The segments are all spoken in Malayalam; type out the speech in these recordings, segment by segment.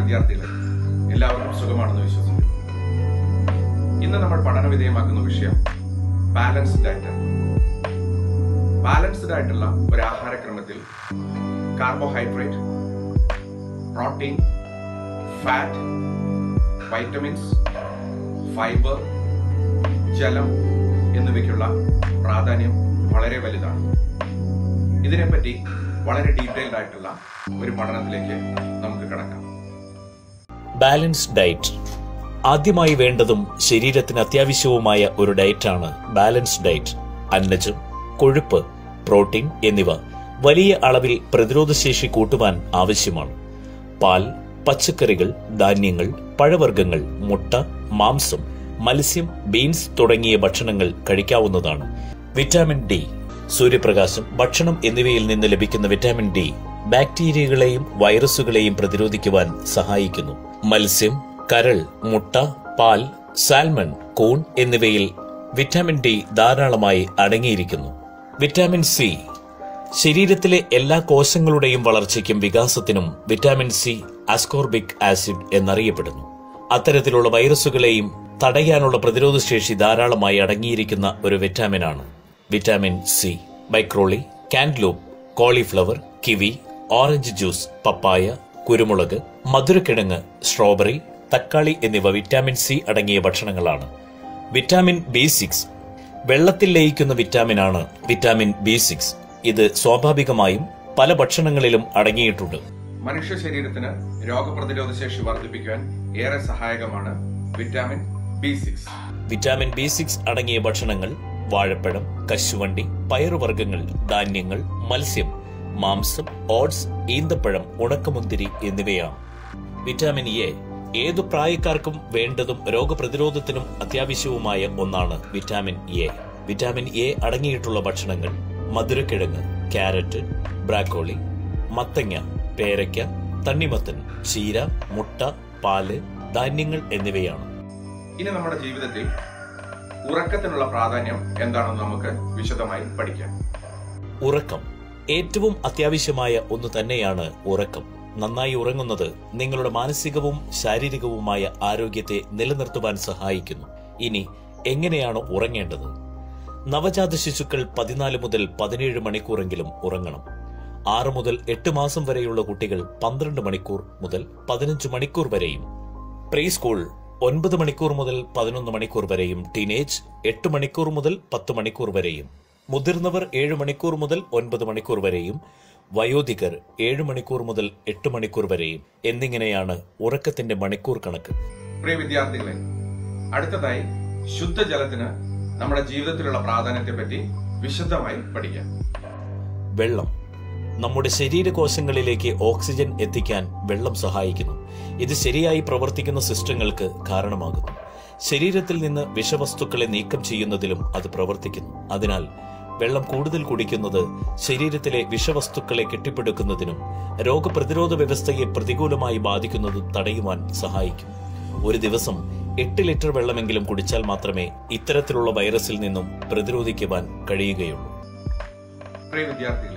വിദ്യാർത്ഥികളെ എല്ലാവർക്കും സുഖമാണെന്ന് വിശ്വസിക്കുന്നു ഇന്ന് നമ്മൾ പഠന വിധേയമാക്കുന്ന വിഷയം ബാലൻസ്ഡ് ഡയറ്റ് ബാലൻസ്ഡ് ആയിട്ടുള്ള ഒരു ആഹാരക്രമത്തിൽ carbohydrate protein fat vitamins fibre ജലം എന്നിവയ്ക്കുള്ള പ്രാധാന്യം വളരെ വലുതാണ് ഇതിനെപ്പറ്റി വളരെ ഡീറ്റെയിൽഡ് ആയിട്ടുള്ള ഒരു പഠനത്തിലേക്ക് നമുക്ക് കടക്കാം ബാലൻസ്ഡ് ഡയറ്റ് ആദ്യമായി വേണ്ടതും ശരീരത്തിന് അത്യാവശ്യവുമായ ഒരു ഡയറ്റാണ് ബാലൻസ്ഡ് ഡയറ്റ് അന്നജം കൊഴുപ്പ് പ്രോട്ടീൻ എന്നിവ വലിയ അളവിൽ പ്രതിരോധശേഷി കൂട്ടുവാൻ ആവശ്യമാണ് പാൽ പച്ചക്കറികൾ ധാന്യങ്ങൾ പഴവർഗ്ഗങ്ങൾ മുട്ട മാംസം മത്സ്യം ബീൻസ് തുടങ്ങിയ ഭക്ഷണങ്ങൾ കഴിക്കാവുന്നതാണ് വിറ്റാമിൻ ഡി സൂര്യപ്രകാശം ഭക്ഷണം എന്നിവയിൽ നിന്ന് ലഭിക്കുന്ന വിറ്റാമിൻ ഡി ബാക്ടീരിയകളെയും വൈറസുകളെയും പ്രതിരോധിക്കുവാൻ സഹായിക്കുന്നു മത്സ്യം കരൾ മുട്ട പാൽ സാൽമൺ കൂൺ എന്നിവയിൽ വിറ്റാമിൻ ഡി ധാരാളമായി അടങ്ങിയിരിക്കുന്നു വിറ്റാമിൻ സി ശരീരത്തിലെ എല്ലാ കോശങ്ങളുടെയും വളർച്ചയ്ക്കും വികാസത്തിനും വിറ്റാമിൻ സി അസ്കോർബിക് ആസിഡ് എന്നറിയപ്പെടുന്നു അത്തരത്തിലുള്ള വൈറസുകളെയും തടയാനുള്ള പ്രതിരോധശേഷി ധാരാളമായി അടങ്ങിയിരിക്കുന്ന ഒരു വിറ്റാമിനാണ് vitamin C broccoli cantaloupe cauliflower kiwi orange juice papaya കുരുമുളക് മധുരക്കിഴങ്ങ് സ്ട്രോബെറി തക്കാളി എന്നിവ വിറ്റാമിൻ സി അടങ്ങിയ ഭക്ഷണങ്ങളാണ് വിറ്റാമിൻ ബി സിക്സ് വെള്ളത്തിൽ ലയിക്കുന്ന വിറ്റാമിനാണ് വിറ്റാമിൻ ബി സിക്സ് ഇത് സ്വാഭാവികമായും പല ഭക്ഷണങ്ങളിലും അടങ്ങിയിട്ടുണ്ട് മനുഷ്യ ശരീരത്തിന് രോഗപ്രതിരോധ ശേഷി വർദ്ധിപ്പിക്കാൻ ഏറെ സഹായകമാണ് vitamin B six vitamin B six അടങ്ങിയ ഭക്ഷണങ്ങൾ വാഴപ്പഴം കശുവണ്ടി പയറുവർഗ്ഗങ്ങൾ ധാന്യങ്ങൾ മത്സ്യം മാംസം ഓട്സ് ഈന്തപ്പഴം ഉണക്കമുന്തിരി എന്നിവയാണ് വിറ്റാമിൻ എ ഏതു പ്രായക്കാർക്കും വേണ്ടതും രോഗപ്രതിരോധത്തിനും അത്യാവശ്യവുമായ ഒന്നാണ് വിറ്റാമിൻ എ വിറ്റാമിൻ എ അടങ്ങിയിട്ടുള്ള ഭക്ഷണങ്ങൾ മധുരക്കിഴങ്ങ് ക്യാരറ്റ് ബ്രാക്കോളി മത്തങ്ങ പേരയ്ക്ക തണ്ണിമത്തൻ ചീര മുട്ട പാല് ധാന്യങ്ങൾ എന്നിവയാണ് ഇനി നമ്മുടെ ജീവിതത്തിൽ ഉറക്കത്തിനുള്ള പ്രാധാന്യം എന്താണെന്ന് നമുക്ക് വിശദമായി പഠിക്കാം ഉറക്കം ഏറ്റവും അത്യാവശ്യമായ ഒന്ന് തന്നെയാണ് ഉറക്കം നന്നായി ഉറങ്ങുന്നത് നിങ്ങളുടെ മാനസികവും ശാരീരികവുമായ ആരോഗ്യത്തെ നിലനിർത്തുവാൻ സഹായിക്കുന്നു ഇനി എങ്ങനെയാണ് ഉറങ്ങേണ്ടത് നവജാത ശിശുക്കൾ പതിനാല് മുതൽ പതിനേഴ് മണിക്കൂറെങ്കിലും ഉറങ്ങണം ആറ് മുതൽ എട്ട് മാസം വരെയുള്ള കുട്ടികൾ പന്ത്രണ്ട് മണിക്കൂർ മുതൽ പതിനഞ്ച് മണിക്കൂർ വരെയും പ്രീ സ്കൂൾ ഒൻപത് മണിക്കൂർ മുതൽ പതിനൊന്ന് മണിക്കൂർ വരെയും ടീനേജ് എട്ട് മണിക്കൂർ മുതൽ പത്ത് മണിക്കൂർ വരെയും മുതിർന്നവർ ഏഴ് മണിക്കൂർ മുതൽ ഒൻപത് മണിക്കൂർ വരെയും വയോധികർ ഏഴ് മണിക്കൂർ മുതൽ എട്ട് മണിക്കൂർ വരെയും എന്നിങ്ങനെയാണ് ഉറക്കത്തിന്റെ മണിക്കൂർ കണക്ക് പ്രിയ വിദ്യാർത്ഥികളെ അടുത്തതായി ശുദ്ധജലത്തിന് നമ്മുടെ ജീവിതത്തിലുള്ള പ്രാധാന്യത്തെ പറ്റി വിശദമായി പഠിക്കാം വെള്ളം നമ്മുടെ ശരീരകോശങ്ങളിലേക്ക് ഓക്സിജൻ എത്തിക്കാൻ വെള്ളം സഹായിക്കുന്നു ഇത് ശരിയായി പ്രവർത്തിക്കുന്ന സിസ്റ്റങ്ങൾക്ക് കാരണമാകുന്നു ശരീരത്തിൽ നിന്ന് വിഷവസ്തുക്കളെ നീക്കം ചെയ്യുന്നതിലും അത് പ്രവർത്തിക്കുന്നു അതിനാൽ വെള്ളം കൂടുതൽ കുടിക്കുന്നത് ശരീരത്തിലെ വിഷവസ്തുക്കളെ കെട്ടിപ്പടുക്കുന്നതിനും രോഗപ്രതിരോധ വ്യവസ്ഥയെ പ്രതികൂലമായി ബാധിക്കുന്നതും തടയുവാൻ സഹായിക്കും ഒരു ദിവസം എട്ട് ലിറ്റർ വെള്ളമെങ്കിലും കുടിച്ചാൽ മാത്രമേ ഇത്തരത്തിലുള്ള വൈറസിൽ നിന്നും പ്രതിരോധിക്കുവാൻ കഴിയുകയുള്ളൂ പ്രിയ വിദ്യാർത്ഥികളെ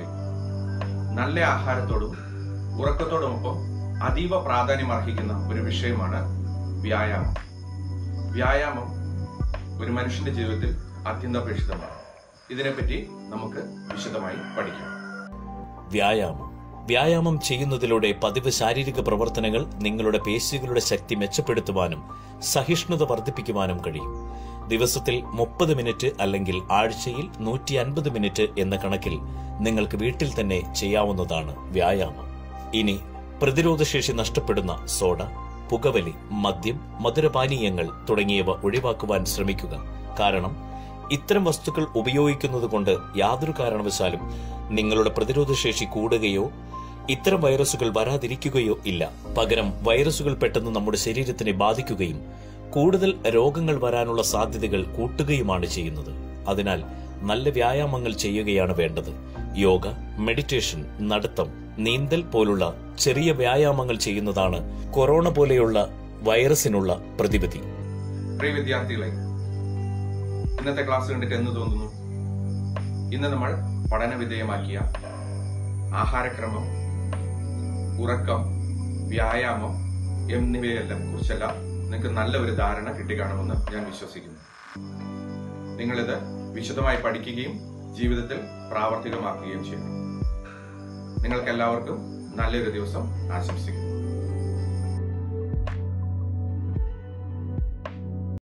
നല്ല ആഹാരത്തോടും ഉറക്കത്തോടുമൊപ്പം അതീവ പ്രാധാന്യം അർഹിക്കുന്ന ഒരു വിഷയമാണ് വ്യായാമം വ്യായാമം ഒരു മനുഷ്യന്റെ ജീവിതത്തിൽ അത്യന്താപേക്ഷിതമാണ് ഇതിനെപ്പറ്റി നമുക്ക് വിശദമായി പഠിക്കാം വ്യായാമം വ്യായാമം ചെയ്യുന്നതിലൂടെ പതിവ് ശാരീരിക പ്രവർത്തനങ്ങൾ നിങ്ങളുടെ പേശികളുടെ ശക്തി മെച്ചപ്പെടുത്തുവാനും സഹിഷ്ണുത വർദ്ധിപ്പിക്കുവാനും കഴിയും ദിവസത്തിൽ മുപ്പത് മിനിറ്റ് അല്ലെങ്കിൽ ആഴ്ചയിൽ നൂറ്റി അൻപത് മിനിറ്റ് എന്ന കണക്കിൽ നിങ്ങൾക്ക് വീട്ടിൽ തന്നെ ചെയ്യാവുന്നതാണ് വ്യായാമം ഇനി പ്രതിരോധശേഷി നഷ്ടപ്പെടുന്ന സോഡ പുകവലി മദ്യം മധുരപാനീയങ്ങൾ തുടങ്ങിയവ ഒഴിവാക്കുവാൻ ശ്രമിക്കുക കാരണം ഇത്തരം വസ്തുക്കൾ ഉപയോഗിക്കുന്നത് കൊണ്ട് യാതൊരു കാരണവശാലും നിങ്ങളുടെ പ്രതിരോധശേഷി കൂടുകയോ ഇത്തരം വൈറസുകൾ വരാതിരിക്കുകയോ ഇല്ല പകരം വൈറസുകൾ പെട്ടെന്ന് നമ്മുടെ ശരീരത്തിനെ ബാധിക്കുകയും കൂടുതൽ രോഗങ്ങൾ വരാനുള്ള സാധ്യതകൾ കൂട്ടുകയുമാണ് ചെയ്യുന്നത് അതിനാൽ നല്ല വ്യായാമങ്ങൾ ചെയ്യുകയാണ് വേണ്ടത് യോഗ മെഡിറ്റേഷൻ നടത്തം നീന്തൽ പോലുള്ള ചെറിയ വ്യായാമങ്ങൾ ചെയ്യുന്നതാണ് കൊറോണ പോലെയുള്ള വൈറസിനുള്ള പ്രതിവിധി പ്രിയ വിദ്യാർത്ഥികളെ ഇന്നത്തെ ക്ലാസ് കണ്ടിട്ട് എന്ന് തോന്നുന്നു ഇന്ന് നമ്മൾ പഠന വിധേയമാക്കിയ ആഹാരക്രമം ഉറക്കം വ്യായാമം എന്നിവയെല്ലാം കുറിച്ചെല്ലാം നിങ്ങൾക്ക് നല്ല ഒരു ധാരണ കിട്ടിക്കാണുമെന്ന് ഞാൻ വിശ്വസിക്കുന്നു നിങ്ങളിത് വിശദമായി പഠിക്കുകയും ജീവിതത്തിൽ പ്രാവർത്തികമാക്കുകയും ചെയ്യണം നിങ്ങൾക്ക് എല്ലാവർക്കും നല്ലൊരു ദിവസം ആശംസിക്കുന്നു